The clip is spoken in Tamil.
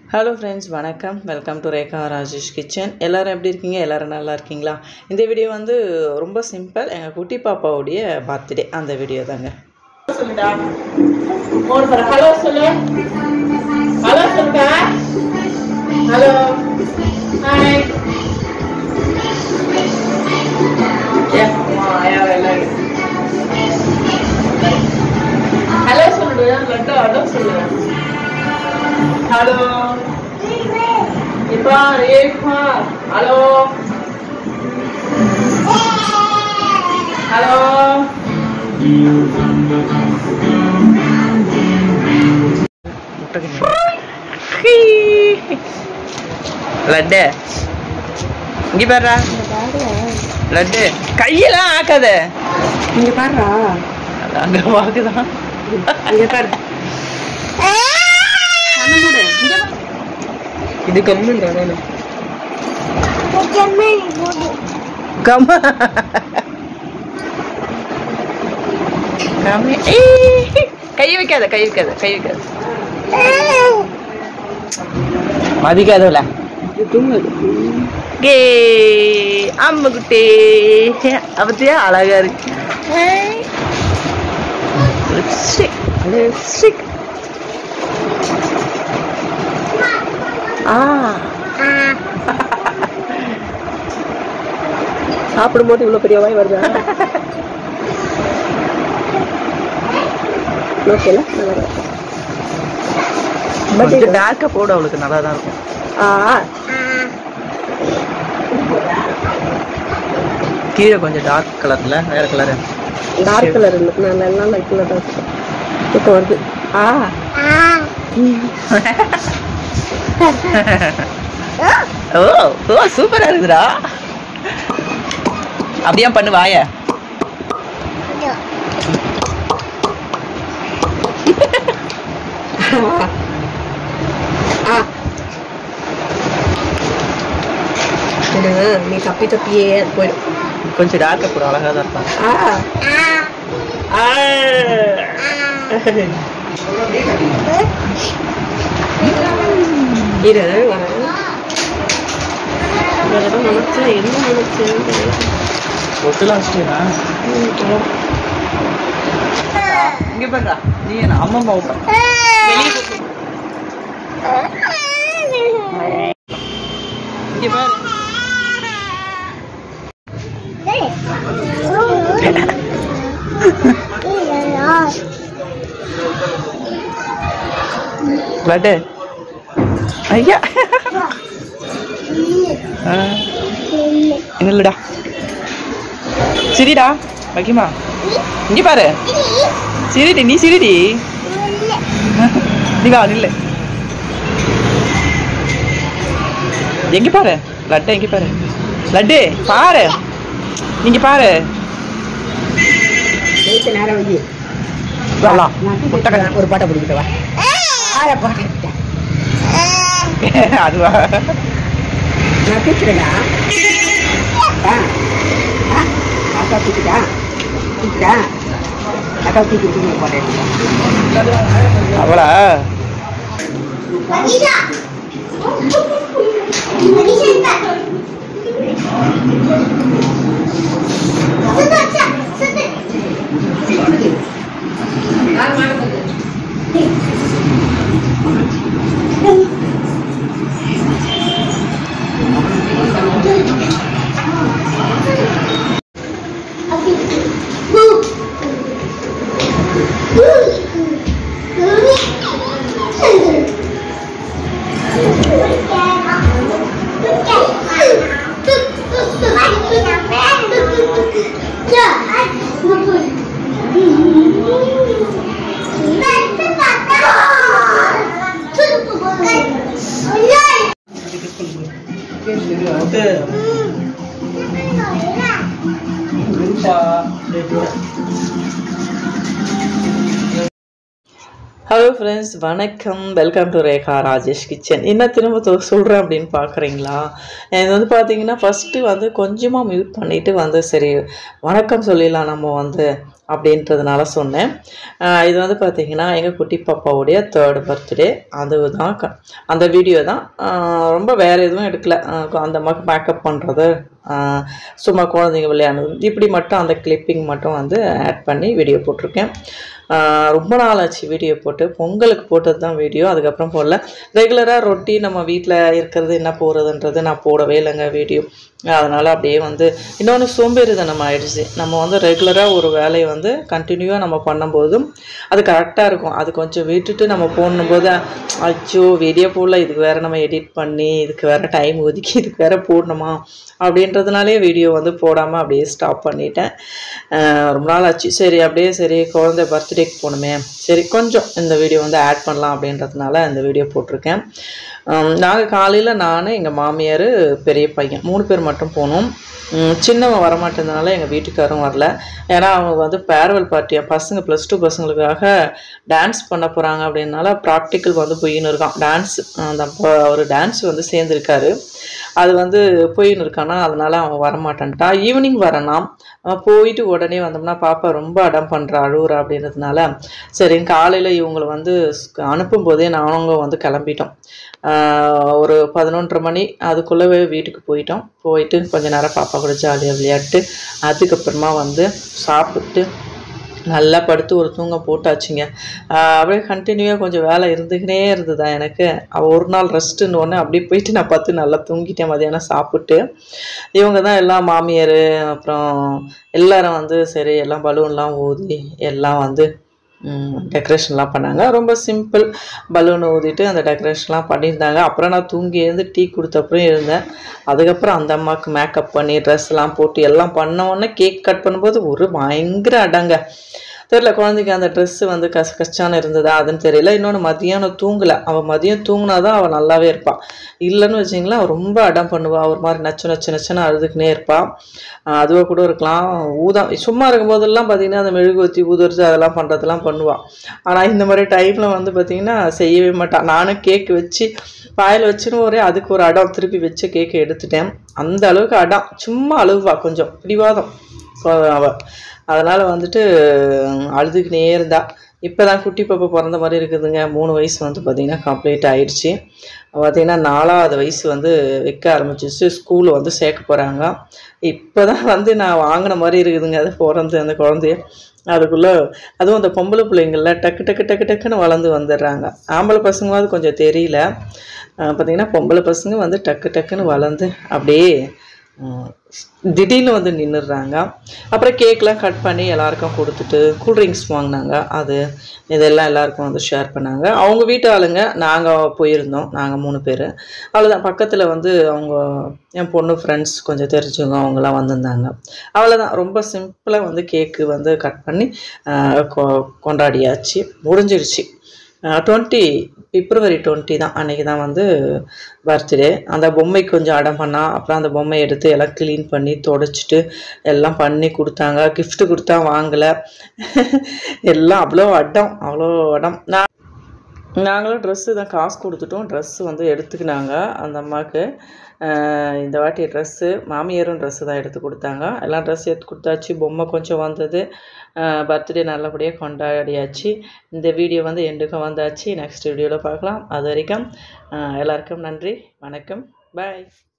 ஹலோ ஃப்ரெண்ட்ஸ் வணக்கம் welcome to Rekha Rajesh kitchen எல்லோரும் எப்படி இருக்கீங்க எல்லோரும் நல்லா இருக்கீங்களா இந்த வீடியோ வந்து ரொம்ப சிம்பிள் எங்கள் குட்டி பாப்பாவுடைய பர்த்டே அந்த வீடியோ தாங்க சொல்லுடா ஒரு பர ஹலோ சொல்லு ஹலோ சொல்லுடா ஹலோ ஹாய் ஹலோ சொல்லுடா லட்டு ஹலோ சொல்லு ஹலோ இப்போ ஏப்பா ஹலோ ஹலோ லட்டு இங்கே பாருடா லட்டு கையெல்லாம் ஆக்காத இங்க பாருடா அங்கே வாக்குதான் இங்க பாரு கண்ணு மூடு இங்க பாரு. இது கம்முன்றா நானு Pokemon போடு கம்ம கம்மி ஏய், கை வைக்காத கை வைக்காத கை வைக்காத மதிக்காதவல இது தூங்குது கே அம்ம குட்டி அவத்தியா அழகா இருக்கு லிப்ஸ்டிக் லிப்ஸ்டிக் ஆ சாப்பிடும்போது இவ்வளவு பெரிய வாய் வருதா ஓகேல நல்லா இருக்கு. கொஞ்சம் டார்க்கா போடு அவளுக்கு நல்லா தான் இருக்கும் ஆ கீழே கொஞ்சம் டார்க் கலர்ல வேற கலர் டார்க் கலர் இல்லை நான் எல்லாம் லைட் கலர் தான் வச்சிருக்கேன். இப்போ வருது ஆ ஓ ஓ சூப்பரா இருக்குடா அப்படியே பண்ணு வாய ஆ இது நீ தப்பி தப்பியே போயிடும் கொஞ்சம் டார்க்கா போடு அழகா தான் இருக்கும் ஆ இரு வரேன் வேற ஏதோ நினைச்சேன் என்ன நினைச்சேன்னு தெரியல. ஒட்டுலாம் வச்சுட்டா இங்க பாருடா நீ என்ன அம்மா அம்மா விட்டோம் இங்க பாரு லட்டு ஐயா ஆ, இல்லடா சிரிடா வைக்குமா இங்க பாரு சிரிடி நீ சிரிடி நீ வா நில்லு எங்க பாரு லட்டு எங்க பாரு லட்டு பாரு நீங்க பாரு நேத்து நேரம் வந்து வரலாம் நான் முட்டை கண்ணு. ஒரு பாட்டை பிடிக்கிட்டு வா ஆற பாட்டு அதுவா நான் தூக்கிறேடா ஆ ஆ அக்கா தூக்கிட்டா தூக்கிட்டா அக்கா தூக்கி தூக்கி போட்டேன் அவளா ஹலோ ஃப்ரெண்ட்ஸ் வணக்கம் welcome to Rekha Rajesh kitchen என்ன திரும்ப தொ- சொல்கிறேன் அப்படின்னு பார்க்குறீங்களா இது வந்து பார்த்தீங்கன்னா ஃபஸ்ட்டு வந்து கொஞ்சமாக மில்க் பண்ணிவிட்டு வந்து சரி வணக்கம் சொல்லிடலாம் நம்ம வந்து அப்படின்றதுனால சொன்னேன் ஆஹ் இது வந்து பார்த்திங்கன்னா எங்கள் குட்டி பாப்பாவுடைய தேர்டு பர்த்டே அதுதான் க- அந்த வீடியோ தான் ஆஹ் ரொம்ப வேறு எதுவும் எடுக்கல ஆஹ் அந்த அம்மாவுக்கு மேக்கப் பண்ணுறது சும்மா குழந்தைங்க விளையாடுறது இப்படி மட்டும் அந்த கிளிப்பிங் மட்டும் வந்து ஆட் பண்ணி வீடியோ போட்டிருக்கேன் ஆஹ் ரொம்ப நாள் ஆச்சு வீடியோ போட்டு பொங்கலுக்கு போட்டது தான் வீடியோ அதுக்கப்புறம் போடல ரெகுலராக ரொட்டி நம்ம வீட்டில் இருக்கிறது என்ன போகிறதுன்றது நான் போடவே இல்லைங்க வீடியோ அதனால் அப்படியே வந்து இன்னொன்று சோம்பேறித்தனம் ஆயிடுச்சு நம்ம வந்து ரெகுலராக ஒரு வேலையை வந்து கண்டினியூவாக நம்ம பண்ணும்போதும் அது கரெக்டாக இருக்கும் அது கொஞ்சம் விட்டுட்டு நம்ம போடும்போது அச்சோ வீடியோ போடல இதுக்கு வேறு நம்ம எடிட் பண்ணி இதுக்கு வேறு டைம் ஒதுக்கி இதுக்கு வேறு போடணுமா அப்படின்றதுனாலே வீடியோ வந்து போடாமல் அப்படியே ஸ்டாப் பண்ணிட்டேன் அஹ் ரொம்ப நாள் ஆச்சு சரி அப்படியே சரி குழந்தை பர்த்டேக்கு போகணுமே சரி கொஞ்சம் இந்த வீடியோ வந்து ஆட் பண்ணலாம் அப்படின்றதுனால இந்த வீடியோ போட்டிருக்கேன் நாங்கள் காலையில் நான் எங்கள் மாமியார் பெரிய பையன் மூணு பேர் மட்டும் போனோம் உம், சின்னவன் வரமாட்டேன்றதுனால எங்கள் வீட்டுக்காரும் வரல ஏன்னா அவங்க வந்து பேரவல் பார்ட்டியா பசங்க ப்ளஸ் டூ பசங்களுக்காக டான்ஸ் பண்ண போகிறாங்க அப்படின்னால ப்ராக்டிக்கல் வந்து போயின்னு இருக்கான் டான்ஸ் அந்த அவர் டான்ஸ் வந்து சேர்ந்துருக்காரு அது வந்து போயின்னு இருக்கானா அதனால அவன் வரமாட்டான்ட்டான் ஈவினிங் வரனாம் அவன் போயிட்டு உடனே வந்தோம்னா பாப்பா ரொம்ப அடம் பண்ணுறா அழுவுறா அப்படின்றதுனால சரி காலையில் இவங்களை வந்து ஸ்க- அனுப்பும்போதே நானுங்க வந்து கிளம்பிட்டோம் ஆஹ் ஒரு பதினொன்றரை மணி அதுக்குள்ளவே வீட்டுக்கு போயிட்டோம் போயிட்டு கொஞ்ச நேரம் பாப்பா கூட ஜாலியாக விளையாட்டு அதுக்கப்புறமா வந்து சாப்பிட்டு நல்லா படுத்து ஒரு தூங்க போட்டாச்சுங்க ஆஹ் அப்படியே கண்டினியூவாக கொஞ்சம் வேலை இருந்துக்கினே இருந்ததா எனக்கு அவ ஒரு நாள் ரெஸ்ட்டுன்னு ஒன்று அப்படியே போயிட்டு நான் பார்த்து நல்லா தூங்கிட்டேன் மதியானம் சாப்பிட்டு இவங்க தான் எல்லாம் மாமியார் அப்புறம் எல்லாரும் வந்து சரி எல்லாம் பலூன்லாம் ஊதி எல்லாம் வந்து டெக்கரேஷன்லாம் பண்ணாங்க ரொம்ப சிம்பிள் பலூன் ஊதிட்டு அந்த டெக்கரேஷன்லாம் பண்ணியிருந்தாங்க அப்புறம் நான் தூங்கி எழுந்து டீ கொடுத்த அப்புறம் இருந்தேன் அதுக்கப்புறம் அந்த அம்மாவுக்கு மேக்கப் பண்ணி ட்ரெஸ்லாம் போட்டு எல்லாம் பண்ண உடனே கேக் கட் பண்ணும்போது ஒரு பயங்கர அடங்க தெரியல குழந்தைக்கு அந்த ட்ரெஸ்ஸு வந்து கச கச்சான்னு இருந்ததா அதுன்னு தெரியல இன்னொன்று மதியானம் தூங்கலை அவள் மதியம் தூங்கினா தான் அவள் நல்லாவே இருப்பாள் இல்லைன்னு வச்சிங்களேன் அவள் ரொம்ப அடம் பண்ணுவாள் ஒரு மாதிரி நச்சு நச்சு நச்சுன்னு அழுதுக்குனே இருப்பாள் அதுவாக கூட இருக்கலாம் ஊதா சும்மா இருக்கும்போதெல்லாம் பார்த்தீங்கன்னா அந்த மெழுகுவத்தி ஊதுறது அதெல்லாம் பண்ணுறதெல்லாம் பண்ணுவாள் ஆனால் இந்த மாதிரி டைமில் வந்து பார்த்தீங்கன்னா செய்யவே மாட்டாள் நானும் கேக் வச்சு வாயில் வச்சுன்னு ஒரே அதுக்கு ஒரு அடம் திருப்பி வச்சு கேக்கை எடுத்துட்டேன் அந்த அளவுக்கு அடம் சும்மா அழுவா கொஞ்சம் பிடிவாதம் அவள் அதனால் வந்துட்டு அழுதுகினே இருந்தா இப்போ தான் குட்டி பாப்பா பிறந்த மாதிரி இருக்குதுங்க மூணு வயசு வந்து பார்த்திங்கன்னா கம்ப்ளீட் ஆயிடுச்சு பார்த்திங்கன்னா நாலாவது வயசு வந்து வைக்க ஆரம்பிச்சிச்சு ஸ்கூலில் வந்து சேர்க்க போகிறாங்க இப்போ தான் வந்து நான் வாங்கின மாதிரி இருக்குதுங்க அது பிறந்து அந்த குழந்தைய அதுக்குள்ளே அதுவும் அந்த பொம்பளை பிள்ளைங்கள டக்கு டக்கு டக்கு டக்குன்னு வளர்ந்து வந்துடுறாங்க ஆம்பளை பசங்களாவது கொஞ்சம் தெரியல பார்த்திங்கன்னா பொம்பளை பசங்க வந்து டக்கு டக்குன்னு வளர்ந்து அப்படியே உம், திடீர்னு வந்து நின்றுடுறாங்க அப்புறம் கேக்லாம் கட் பண்ணி எல்லாருக்கும் கொடுத்துட்டு கூல்ட்ரிங்க்ஸ் வாங்கினாங்க அது இதெல்லாம் எல்லாருக்கும் வந்து ஷேர் பண்ணாங்க அவங்க வீட்டு ஆளுங்க நாங்கள் போயிருந்தோம் நாங்கள் மூணு பேர் அவ்வளோதான் பக்கத்தில் வந்து அவங்க என் பொண்ணு ஃப்ரெண்ட்ஸ் கொஞ்சம் தெரிஞ்சவங்க அவங்கெல்லாம் வந்திருந்தாங்க அவ்வளோதான் ரொம்ப சிம்பிளாக வந்து கேக்கு வந்து கட் பண்ணி ஆஹ், கொ- கொண்டாடியாச்சு முடிஞ்சிடுச்சு டுவெண்ட்டி பிப்ரவரி டுவெண்ட்டி தான் அன்றைக்கி தான் வந்து பர்த்டே அந்த பொம்மை கொஞ்சம் அடம் பண்ணா அப்புறம் அந்த பொம்மையை எடுத்து எல்லாம் க்ளீன் பண்ணி தொடச்சிட்டு எல்லாம் பண்ணி கொடுத்தாங்க gift கொடுத்தா வாங்கலை எல்லாம் அவ்வளோ அடம் அவ்வளோ அடம் நான் நாங்களும் ட்ரெஸ்ஸு தான் காசு கொடுத்துட்டோம் ட்ரெஸ்ஸு வந்து எடுத்துக்கினாங்க அந்த அம்மாவுக்கு ஆஹ் இந்த வாட்டி ட்ரெஸ்ஸு மாமியாரும் ட்ரெஸ்ஸு தான் எடுத்து கொடுத்தாங்க எல்லாம் ட்ரெஸ் எடுத்து கொடுத்தாச்சு பொம்மை கொஞ்சம் வந்தது பர்த்டே நல்லபடியாக கொண்டாடியாச்சு இந்த வீடியோ வந்து எண்டுக்கும் வந்தாச்சு நெக்ஸ்ட் வீடியோவில் பார்க்கலாம் அது வரைக்கும் ஆஹ் எல்லாருக்கும் நன்றி வணக்கம் பாய்